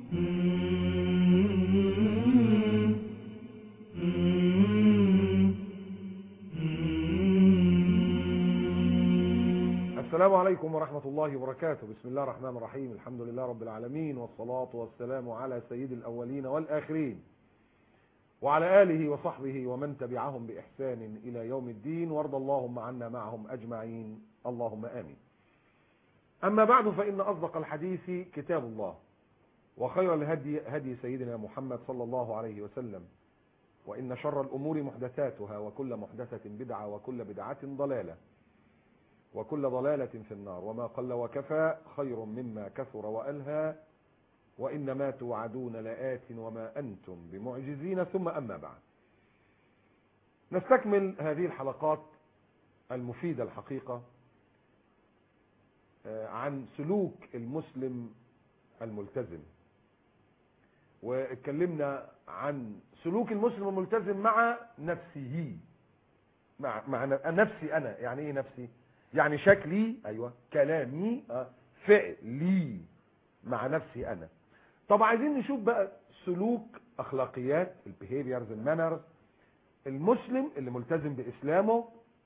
السلام عليكم ورحمة الله وبركاته بسم الله الرحمن الرحيم الحمد لله رب العالمين والصلاة والسلام على سيد الأولين والآخرين وعلى آله وصحبه ومن تبعهم بإحسان إلى يوم الدين وارض اللهم عنا معهم أجمعين اللهم آمين أما بعد فإن أصدق الحديث كتاب الله وخير الهدي هدي سيدنا محمد صلى الله عليه وسلم وإن شر الأمور محدثاتها وكل محدثة بدعة وكل بدعة ضلالة وكل ضلالة في النار وما قل وكفى خير مما كثر وألهى وإنما توعدون لآت وما أنتم بمعجزين ثم أما بعد نستكمل هذه الحلقات المفيدة الحقيقة عن سلوك المسلم الملتزم واتكلمنا عن سلوك المسلم الملتزم مع نفسه مع, مع نفسي أنا يعني إيه نفسي يعني شكلي أيوة كلامي فعلي مع نفسي أنا طب عايزين نشوف بقى سلوك أخلاقيات البيهيفيرز المانرز المسلم اللي ملتزم بإسلامه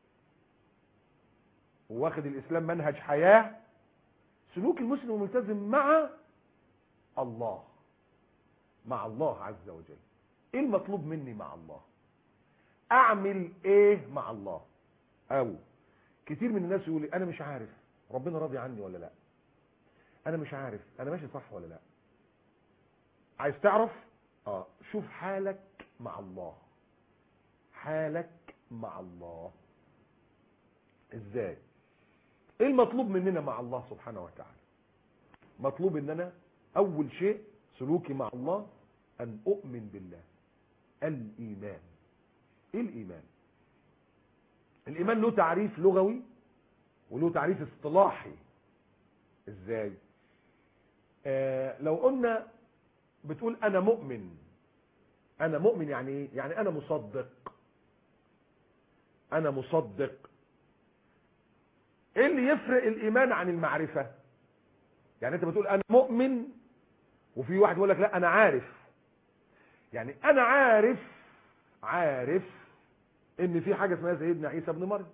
واخد الإسلام منهج حياة سلوك المسلم الملتزم مع الله مع الله عز وجل ايه المطلوب مني مع الله اعمل ايه مع الله او كتير من الناس يقول انا مش عارف ربنا راضي عني ولا لا انا مش عارف انا ماشي صح ولا لا عايز تعرف اه شوف حالك مع الله حالك مع الله ازاي ايه المطلوب مننا مع الله سبحانه وتعالى مطلوب ان انا اول شيء سلوكي مع الله ان اؤمن بالله الايمان ايه الايمان الايمان له تعريف لغوي وله تعريف اصطلاحي ازاي آه لو قلنا بتقول انا مؤمن انا مؤمن يعني ايه يعني انا مصدق انا مصدق ايه اللي يفرق الايمان عن المعرفة يعني انت بتقول انا مؤمن وفي واحد يقول لك لا انا عارف يعني انا عارف عارف ان في حاجة اسمها سيدنا عيسى ابن مريم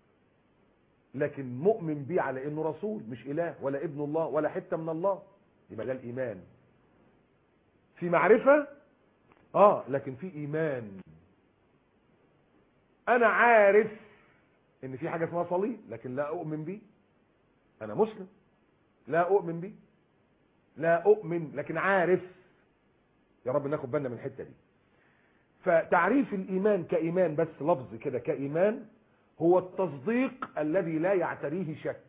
لكن مؤمن بيه على انه رسول مش اله ولا ابن الله ولا حتة من الله يبقى ده الايمان في معرفة اه لكن في ايمان انا عارف ان في حاجة اسمها صليب لكن لا اؤمن بيه انا مسلم لا اؤمن بيه لا اؤمن لكن عارف يا رب ناخد بالنا من الحتة دي فتعريف الايمان كايمان بس لفظ كده كايمان هو التصديق الذي لا يعتريه شك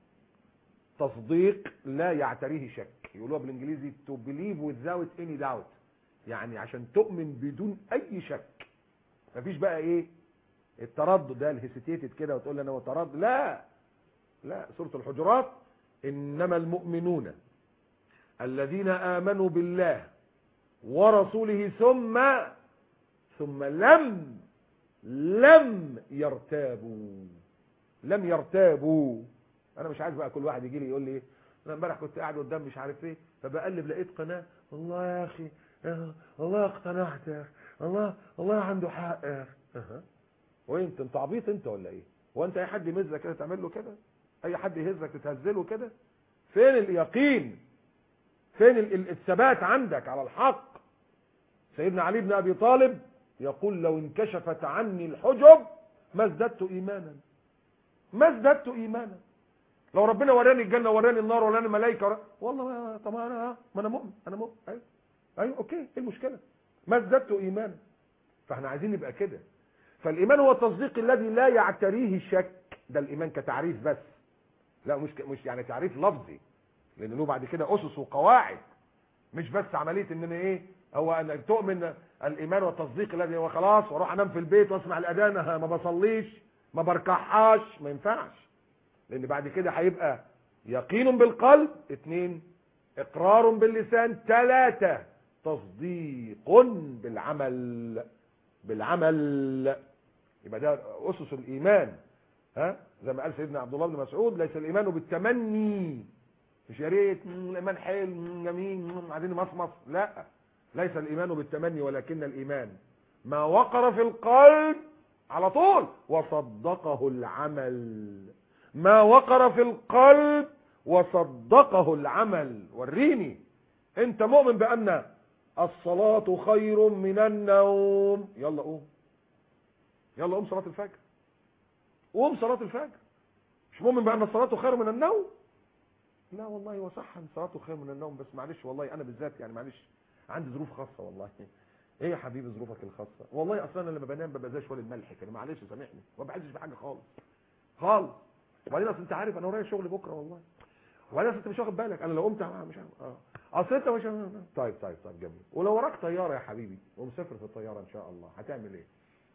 تصديق لا يعتريه شك يقولوها بالانجليزي to believe without any doubt يعني عشان تؤمن بدون اي شك مفيش بقى ايه التردد ده الهيسيتيتد كده وتقول لي انا هو تردد لا لا سوره الحجرات انما المؤمنون الذين امنوا بالله ورسوله ثم ثم لم لم يرتابوا لم يرتابوا انا مش عايز بقى كل واحد يجي لي يقول لي ايه انا امبارح كنت قاعد قدام مش عارف ايه فبقلب لقيت قناه والله يا اخي والله اقتنعت يا اخي الله الله عنده حق يا اخي أه. وانت انت عبيط انت ولا ايه هو انت اي حد يمزك كده تعمل له كده اي حد يهزك تتهزله كده فين اليقين فين الثبات عندك على الحق سيدنا علي بن ابي طالب يقول لو انكشفت عني الحجب ما ازددت ايمانا ما ازددت ايمانا لو ربنا وراني الجنه وراني النار وراني الملائكه والله طب انا ما انا مؤمن انا مؤمن ايوه ايوه اوكي ايه المشكله ما ازددت ايمانا فاحنا عايزين نبقى كده فالايمان هو التصديق الذي لا يعتريه شك ده الايمان كتعريف بس لا مش مش يعني تعريف لفظي لان له بعد كده اسس وقواعد مش بس عمليه ان انا ايه هو انك تؤمن الايمان والتصديق الذي هو خلاص واروح انام في البيت واسمع الاذان ما بصليش ما بركعهاش ما ينفعش لان بعد كده هيبقى يقين بالقلب اثنين اقرار باللسان ثلاثة تصديق بالعمل بالعمل يبقى ده اسس الايمان ها زي ما قال سيدنا عبد الله بن مسعود ليس الايمان بالتمني مش يا ريت مم، الايمان حلو مم، جميل مم، عايزين مصمص لا ليس الايمان بالتمني ولكن الايمان ما وقر في القلب على طول وصدقه العمل ما وقر في القلب وصدقه العمل وريني انت مؤمن بان الصلاة خير من النوم يلا قوم يلا قوم صلاة الفجر قوم صلاة الفجر مش مؤمن بان الصلاة خير من النوم لا والله هو صح ان صلاته خير من النوم بس معلش والله انا بالذات يعني معلش عندي ظروف خاصة والله ايه يا حبيبي ظروفك الخاصة والله اصلا انا لما بنام ببقى زي شوال الملح كده معلش سامحني ما بحسش بحاجة خالص خالص وبعدين اصل انت عارف انا ورايا شغل بكره والله وبعدين اصل انت مش واخد بالك انا لو قمت مش عارف اه اصل انت مش طيب طيب طيب جميل ولو وراك طياره يا حبيبي ومسافر في الطياره ان شاء الله هتعمل ايه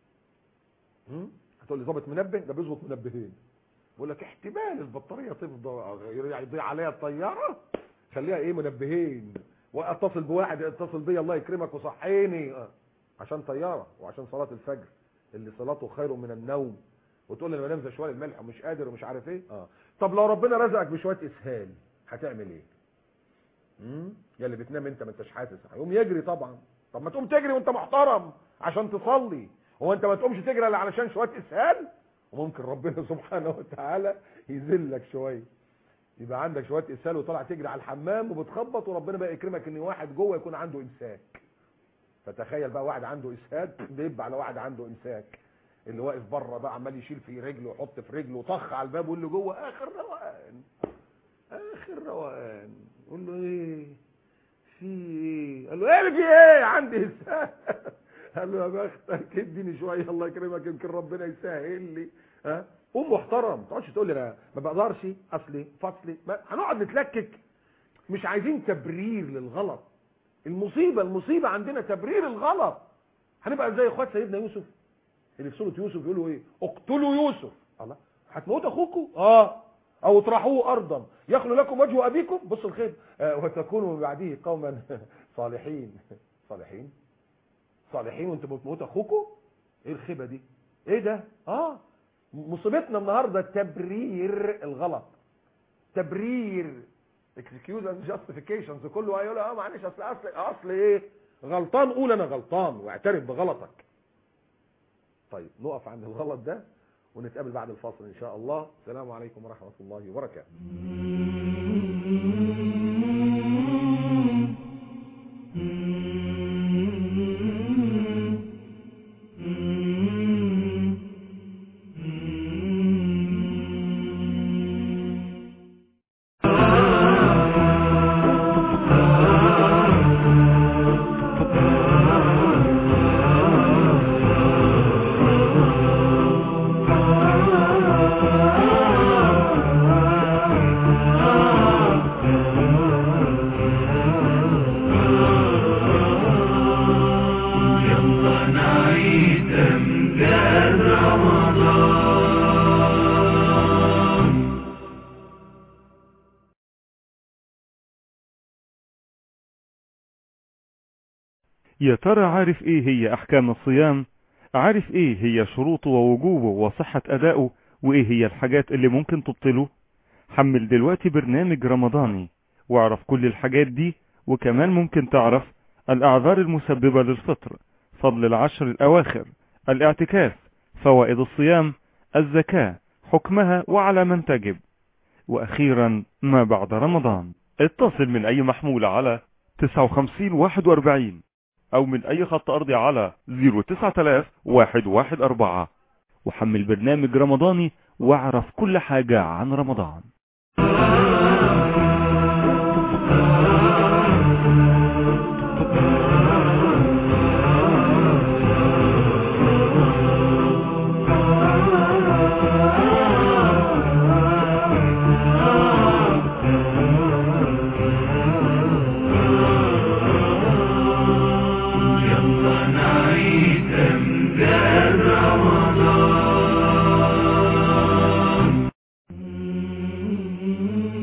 هم؟ هتقول لي ظابط منبه ده بيظبط منبهين بقول لك احتمال البطاريه تفضى يضيع عليها الطياره خليها ايه منبهين واتصل بواحد يتصل بيا الله يكرمك وصحيني آه. عشان طياره وعشان صلاه الفجر اللي صلاته خير من النوم وتقول لي انا بنام زي شوال الملح ومش قادر ومش عارف ايه اه طب لو ربنا رزقك بشويه اسهال هتعمل ايه امم يا اللي بتنام انت ما انتش حاسس هيقوم يجري طبعا طب ما تقوم تجري وانت محترم عشان تصلي هو انت ما تقومش تجري الا علشان شويه اسهال وممكن ربنا سبحانه وتعالى يذلك شويه يبقى عندك شويه اسهال وطلع تجري على الحمام وبتخبط وربنا بقى يكرمك ان واحد جوه يكون عنده امساك فتخيل بقى واحد عنده اسهال بيبقى على واحد عنده امساك اللي واقف بره بقى عمال يشيل في رجله ويحط في رجله وطخ على الباب واللي جوه اخر روقان اخر روقان قول له ايه في ايه قال له ايه اللي في ايه عندي اسهال قال له يا بختك اديني شويه الله يكرمك يمكن ربنا يسهل لي ها قوم محترم ما تقعدش تقول لي انا ما بقدرش اصلي فصلي ما- هنقعد نتلكك مش عايزين تبرير للغلط المصيبه المصيبه عندنا تبرير الغلط هنبقى زي اخوات سيدنا يوسف اللي في سوره يوسف يقولوا ايه اقتلوا يوسف الله هتموت اخوكم اه او اطرحوه ارضا يخلو لكم وجه ابيكم بص الخير آه وتكونوا من بعده قوما صالحين صالحين صالحين وانتوا بتموت اخوكم ايه الخيبه دي ايه ده اه مصيبتنا النهارده تبرير الغلط تبرير excuse and justifications كله هيقول اه معلش اصل اصل اصل ايه غلطان قول انا غلطان واعترف بغلطك طيب نقف عند الغلط ده ونتقابل بعد الفاصل ان شاء الله السلام عليكم ورحمه الله وبركاته يلا نعيد امجاد رمضان يا ترى عارف ايه هي احكام الصيام عارف ايه هي شروطه ووجوبه وصحة ادائه وايه هي الحاجات اللي ممكن تبطله حمل دلوقتي برنامج رمضاني واعرف كل الحاجات دي وكمان ممكن تعرف الاعذار المسببة للفطر فضل العشر الاواخر الاعتكاف فوائد الصيام الزكاة حكمها وعلى من تجب واخيرا ما بعد رمضان اتصل من اي محمول على 59 41 او من اي خط ارضي على 09114 وحمل برنامج رمضاني واعرف كل حاجة عن رمضان يلا نعيد امجاد رمضان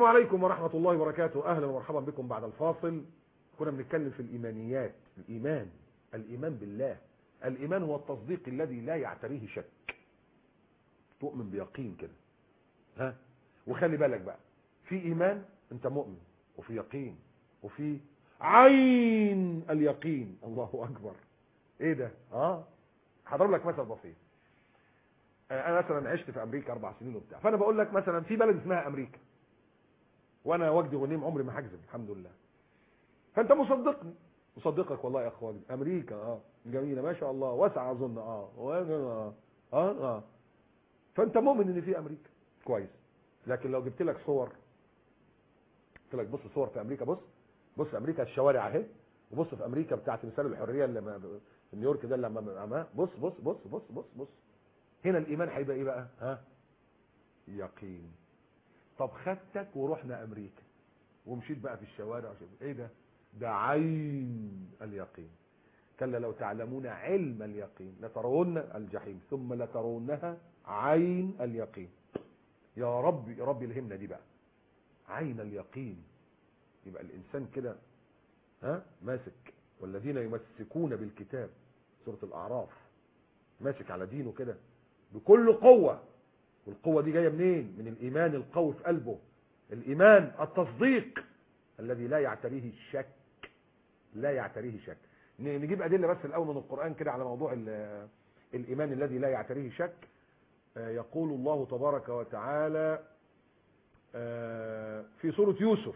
عليكم ورحمة الله وبركاته أهلا ومرحبا بكم بعد الفاصل كنا بنتكلم في الإيمانيات الإيمان الإيمان بالله الإيمان هو التصديق الذي لا يعتريه شك تؤمن بيقين كده ها وخلي بالك بقى في إيمان أنت مؤمن وفي يقين وفي عين اليقين الله أكبر إيه ده اه هضرب لك مثل بسيط آه، انا مثلا عشت في امريكا اربع سنين وبتاع فانا بقول لك مثلا في بلد اسمها امريكا وانا وجدي غنيم عمري ما هكذب الحمد لله فانت مصدقني مصدقك والله يا اخواني امريكا اه جميله ما شاء الله واسعه اظن اه اه اه, آه. فانت مؤمن ان في امريكا كويس لكن لو جبت لك صور قلت لك بص صور في امريكا بص بص امريكا الشوارع اهي وبص في امريكا بتاعت مثال الحريه اللي ما- في نيويورك ده لما ما بص بص بص بص بص بص هنا الايمان هيبقى ايه بقى ها يقين طب خدتك ورحنا امريكا ومشيت بقى في الشوارع وشوف ايه ده ده عين اليقين كلا لو تعلمون علم اليقين لترون الجحيم ثم لترونها عين اليقين يا رب يا رب الهمنا دي بقى عين اليقين يبقى الانسان كده ها ماسك والذين يمسكون بالكتاب سورة الاعراف ماسك على دينه كده بكل قوة والقوة دي جاية منين من الايمان القوي في قلبه الايمان التصديق الذي لا يعتريه الشك لا يعتريه شك ن- نجيب ادله بس الاول من القران كده على موضوع ال- الايمان الذي لا يعتريه شك آه، يقول الله تبارك وتعالى آه، في سوره يوسف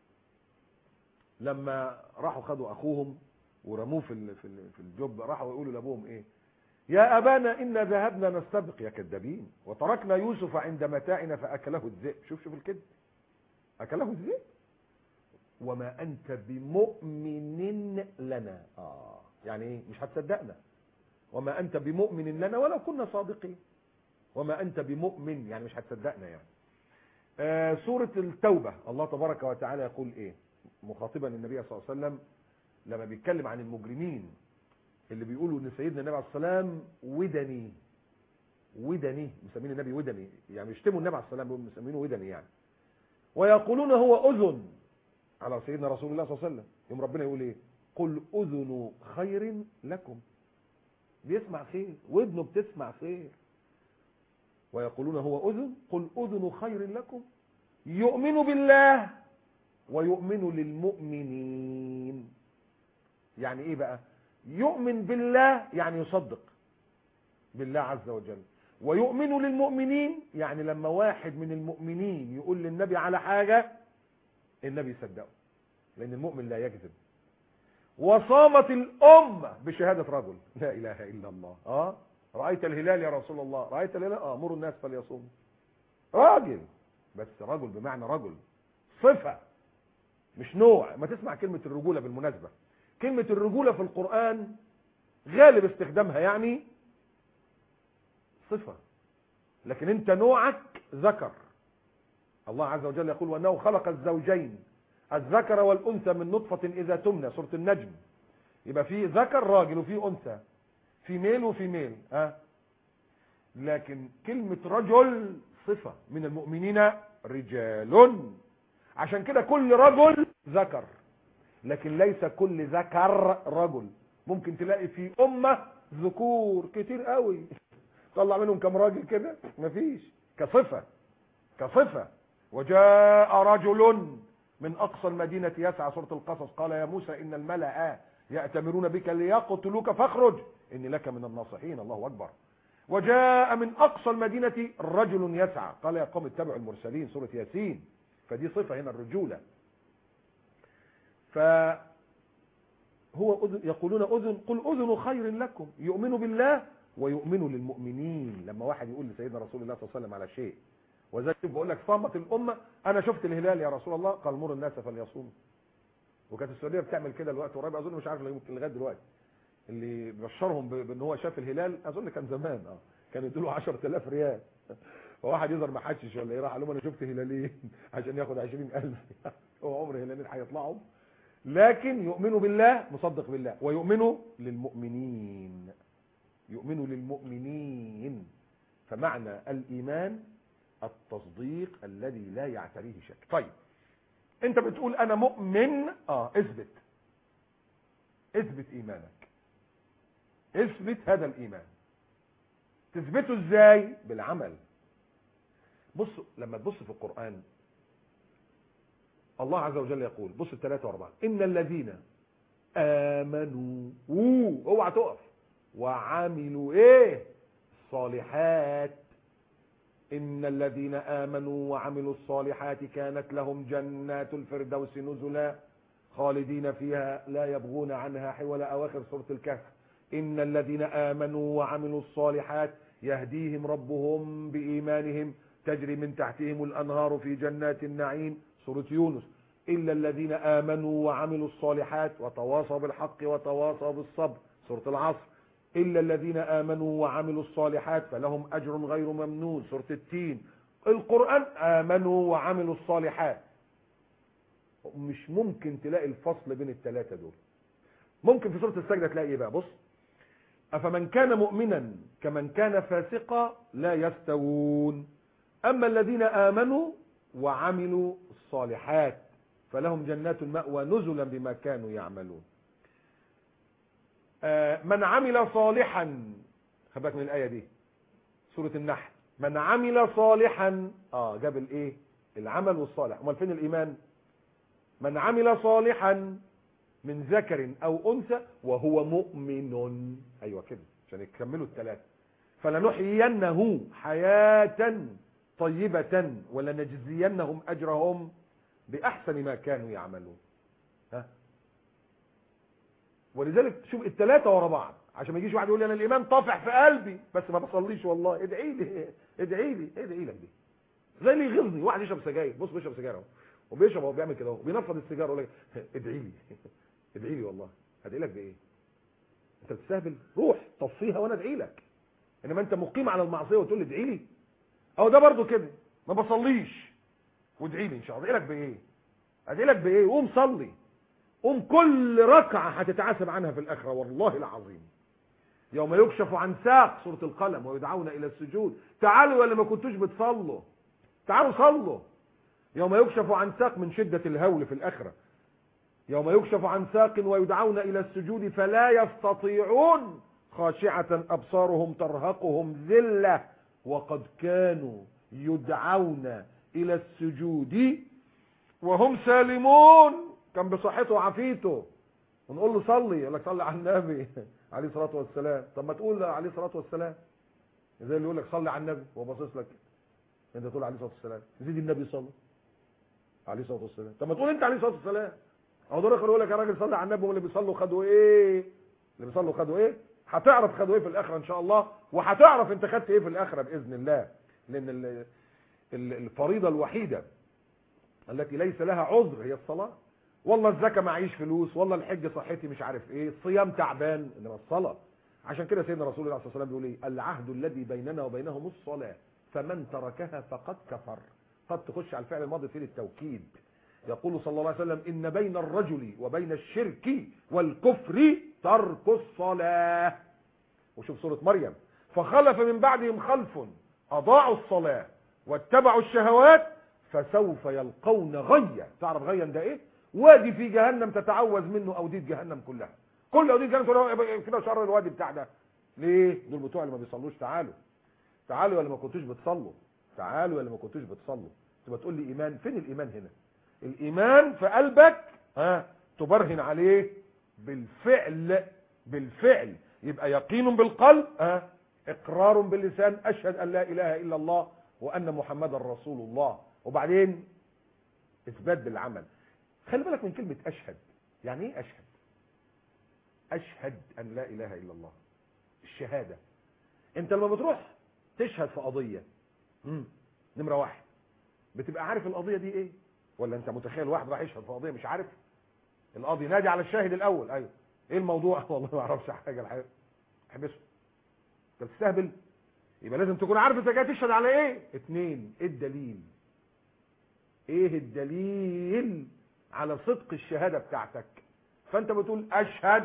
لما راحوا خدوا اخوهم ورموه في ال- في ال- في الجب راحوا يقولوا لابوهم ايه يا ابانا انا ذهبنا نستبق يا كذابين وتركنا يوسف عند متاعنا فاكله الذئب شوف شوف الكذب اكله الذئب وما انت بمؤمن لنا اه يعني ايه مش هتصدقنا وما انت بمؤمن لنا ولو كنا صادقين وما انت بمؤمن يعني مش هتصدقنا يعني آه سورة التوبة الله تبارك وتعالى يقول ايه مخاطبا النبي صلى الله عليه وسلم لما بيتكلم عن المجرمين اللي بيقولوا ان سيدنا النبي عليه السلام ودني ودني مسمين النبي ودني يعني بيشتموا النبي عليه السلام بيقولوا مسمينه ودني يعني ويقولون هو اذن على سيدنا رسول الله صلى الله عليه وسلم يوم ربنا يقول ايه قل اذن خير لكم بيسمع خير ودنه بتسمع خير ويقولون هو اذن قل اذن خير لكم يؤمن بالله ويؤمن للمؤمنين يعني ايه بقى يؤمن بالله يعني يصدق بالله عز وجل ويؤمن للمؤمنين يعني لما واحد من المؤمنين يقول للنبي على حاجة النبي يصدقه لان المؤمن لا يكذب وصامت الأمة بشهادة رجل لا إله إلا الله آه رأيت الهلال يا رسول الله رأيت الهلال آه مروا الناس فليصوموا راجل بس رجل بمعنى رجل صفة مش نوع ما تسمع كلمة الرجولة بالمناسبة كلمة الرجولة في القرآن غالب استخدامها يعني صفة لكن انت نوعك ذكر الله عز وجل يقول وانه خلق الزوجين الذكر والانثى من نطفة اذا تمنى سورة النجم يبقى في ذكر راجل وفي انثى في ميل وفي ميل ها لكن كلمة رجل صفة من المؤمنين رجال عشان كده كل رجل ذكر لكن ليس كل ذكر رجل ممكن تلاقي في أمة ذكور كتير قوي طلع منهم كم راجل كده مفيش كصفة كصفة وجاء رجل من أقصى المدينة يسعى سورة القصص قال يا موسى إن الملأ يأتمرون بك ليقتلوك فاخرج إني لك من الناصحين الله أكبر وجاء من أقصى المدينة رجل يسعى قال يا قوم اتبعوا المرسلين سورة ياسين فدي صفة هنا الرجولة فهو أذن يقولون أذن قل أذن خير لكم يؤمن بالله ويؤمن للمؤمنين لما واحد يقول لسيدنا رسول الله صلى الله عليه وسلم على شيء وزي بقول لك صامت الأمة أنا شفت الهلال يا رسول الله قال مر الناس فليصوموا وكانت السعودية بتعمل كده الوقت قريب أظن مش عارف يمكن لغاية دلوقتي اللي بشرهم ب- بان هو شاف الهلال اظن كان زمان اه كان يدوا له 10000 ريال فواحد يظهر ما حدش ولا ايه راح قال لهم انا شفت هلالين عشان ياخد 20000 هو عمر هلالين هيطلعوا لكن يؤمنوا بالله مصدق بالله ويؤمنوا للمؤمنين يؤمنوا للمؤمنين فمعنى الايمان التصديق الذي لا يعتريه شك طيب انت بتقول انا مؤمن اه اثبت اثبت ايمانك اثبت هذا الايمان تثبته ازاي بالعمل بص لما تبص في القرآن الله عز وجل يقول بص الثلاثة واربعة إن الذين آمنوا أوه اوعى تقف وعملوا ايه الصالحات إن الذين آمنوا وعملوا الصالحات كانت لهم جنات الفردوس نزلا خالدين فيها لا يبغون عنها حولا أواخر سورة الكهف إن الذين آمنوا وعملوا الصالحات يهديهم ربهم بإيمانهم تجري من تحتهم الأنهار في جنات النعيم سورة يونس إلا الذين آمنوا وعملوا الصالحات وتواصوا بالحق وتواصوا بالصبر سورة العصر إلا الذين آمنوا وعملوا الصالحات فلهم أجر غير ممنون سورة التين القرآن آمنوا وعملوا الصالحات مش ممكن تلاقي الفصل بين الثلاثة دول ممكن في سورة السجدة تلاقي ايه بقى بص أفمن كان مؤمنا كمن كان فاسقا لا يستوون أما الذين آمنوا وعملوا الصالحات فلهم جنات المأوى نزلا بما كانوا يعملون آه من عمل صالحا خبك من الآية دي سورة النحل من عمل صالحا اه جاب الايه العمل والصالح امال فين الايمان من عمل صالحا من ذكر او انثى وهو مؤمن ايوه كده عشان يكملوا الثلاثه فلنحيينه حياه طيبه ولنجزينهم اجرهم باحسن ما كانوا يعملون ها ولذلك شوف الثلاثه ورا بعض عشان ما يجيش واحد يقول لي انا الايمان طافح في قلبي بس ما بصليش والله ادعي لي ادعي لي ادعي لك دي زي اللي يغيظني واحد يشرب سجاير بص بيشرب سجاير اهو وبيشرب اهو بيعمل كده اهو بينفض السيجاره يقول لك ادعي لي ادعي لي والله هدعي لك بايه انت بتستهبل روح طفيها وانا ادعي لك انما انت مقيم على المعصيه وتقول لي ادعي لي اهو ده برضو كده ما بصليش وادعي لي ان شاء الله ادعي لك بايه ادعي لك بايه قوم صلي قوم كل ركعه هتتعاسب عنها في الاخره والله العظيم يوم يكشف عن ساق سوره القلم ويدعون الى السجود تعالوا ولا ما كنتوش بتصلوا تعالوا صلوا يوم يكشف عن ساق من شده الهول في الاخره يوم يكشف عن ساق ويدعون الى السجود فلا يستطيعون خاشعه ابصارهم ترهقهم ذله وقد كانوا يدعون الى السجود وهم سالمون كان بصحته وعافيته ونقول له صلي يقول لك صلي على النبي عليه الصلاه والسلام طب ما تقول عليه الصلاه والسلام زي اللي يقول لك صلي على النبي وهو باصص لك انت تقول عليه الصلاه والسلام زيد النبي صلى عليه الصلاه والسلام طب ما تقول انت عليه الصلاه والسلام او دول يقول لك يا راجل صلي على النبي واللي بيصلوا خدوا ايه اللي بيصلوا خدوا ايه هتعرف خدوا ايه في الاخره ان شاء الله وهتعرف انت خدت ايه في الاخره باذن الله لان ال- ال- الفريضه الوحيده التي ليس لها عذر هي الصلاه والله الزكاه معيش فلوس والله الحج صحتي مش عارف ايه الصيام تعبان انما الصلاه عشان كده سيدنا رسول الله صلى الله عليه وسلم بيقول ايه العهد الذي بيننا وبينهم الصلاه فمن تركها فقد كفر قد تخش على الفعل الماضي في التوكيد يقول صلى الله عليه وسلم ان بين الرجل وبين الشرك والكفر ترك الصلاه وشوف سوره مريم فخلف من بعدهم خلف اضاعوا الصلاه واتبعوا الشهوات فسوف يلقون غيا تعرف غيا ده ايه وادي في جهنم تتعوذ منه اوديه جهنم كلها كل اوديه جهنم كلها كده شر الوادي بتاع ده ليه دول بتوع اللي ما بيصلوش تعالوا تعالوا ولا ما كنتوش بتصلوا تعالوا ولا ما كنتوش بتصلوا تبقى تقول لي ايمان فين الايمان هنا الايمان في قلبك ها تبرهن عليه بالفعل بالفعل يبقى يقين بالقلب ها اقرار باللسان اشهد ان لا اله الا الله وان محمدا رسول الله وبعدين اثبات بالعمل خلي بالك من كلمه اشهد يعني ايه اشهد اشهد ان لا اله الا الله الشهاده انت لما بتروح تشهد في قضيه امم نمره واحد بتبقى عارف القضيه دي ايه ولا انت متخيل واحد راح يشهد في قضيه مش عارف القاضي نادي على الشاهد الاول ايوه ايه الموضوع والله ما اعرفش حاجه الحقيقه احبسه انت بتستهبل يبقى لازم تكون عارف انت جاي تشهد على ايه اتنين ايه الدليل ايه الدليل على صدق الشهاده بتاعتك فانت بتقول اشهد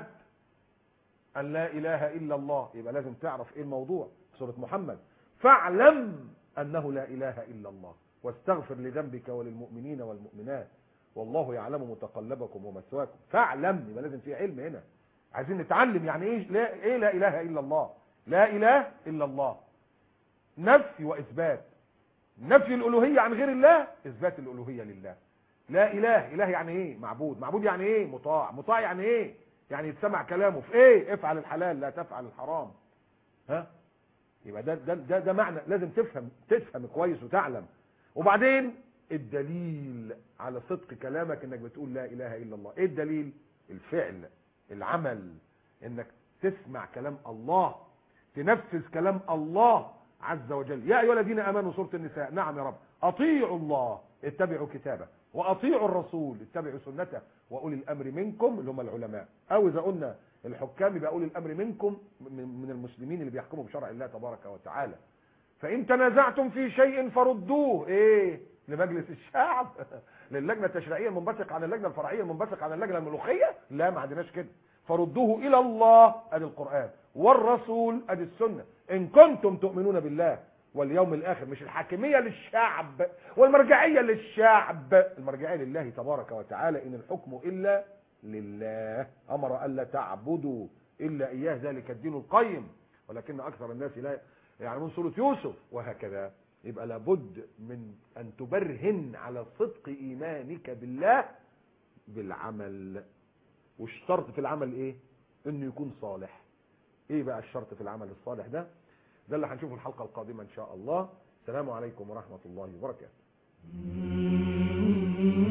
ان لا اله الا الله يبقى لازم تعرف ايه الموضوع سوره محمد فاعلم أنه لا إله إلا الله واستغفر لذنبك وللمؤمنين والمؤمنات والله يعلم متقلبكم ومثواكم فاعلم يبقى لازم في علم هنا عايزين نتعلم يعني ايه لا, إيه لا إله إلا الله لا إله إلا الله نفي وإثبات نفي الألوهية عن غير الله إثبات الألوهية لله لا إله إله يعني إيه معبود معبود يعني إيه مطاع مطاع يعني إيه يعني يتسمع كلامه في إيه افعل الحلال لا تفعل الحرام ها يبقى ده ده ده, ده معنى لازم تفهم تفهم كويس وتعلم وبعدين الدليل على صدق كلامك انك بتقول لا اله الا الله ايه الدليل الفعل العمل انك تسمع كلام الله تنفذ كلام الله عز وجل يا ايها الذين امنوا سوره النساء نعم يا رب اطيعوا الله اتبعوا كتابه واطيعوا الرسول اتبعوا سنته واولي الامر منكم اللي هم العلماء او اذا قلنا الحكام يبقى اولي الامر منكم من المسلمين اللي بيحكموا بشرع الله تبارك وتعالى فان تنازعتم في شيء فردوه ايه لمجلس الشعب للجنه التشريعيه المنبثق عن اللجنه الفرعيه المنبثق عن اللجنه الملوخيه لا ما عندناش كده فردوه الى الله ادي القران والرسول ادي السنه ان كنتم تؤمنون بالله واليوم الاخر مش الحاكميه للشعب والمرجعيه للشعب المرجعيه لله تبارك وتعالى ان الحكم الا لله امر الا تعبدوا الا اياه ذلك الدين القيم ولكن اكثر الناس لا يعلمون سوره يوسف وهكذا يبقى لابد من ان تبرهن على صدق ايمانك بالله بالعمل والشرط في العمل ايه انه يكون صالح ايه بقى الشرط في العمل الصالح ده ده اللي هنشوفه الحلقه القادمه ان شاء الله السلام عليكم ورحمه الله وبركاته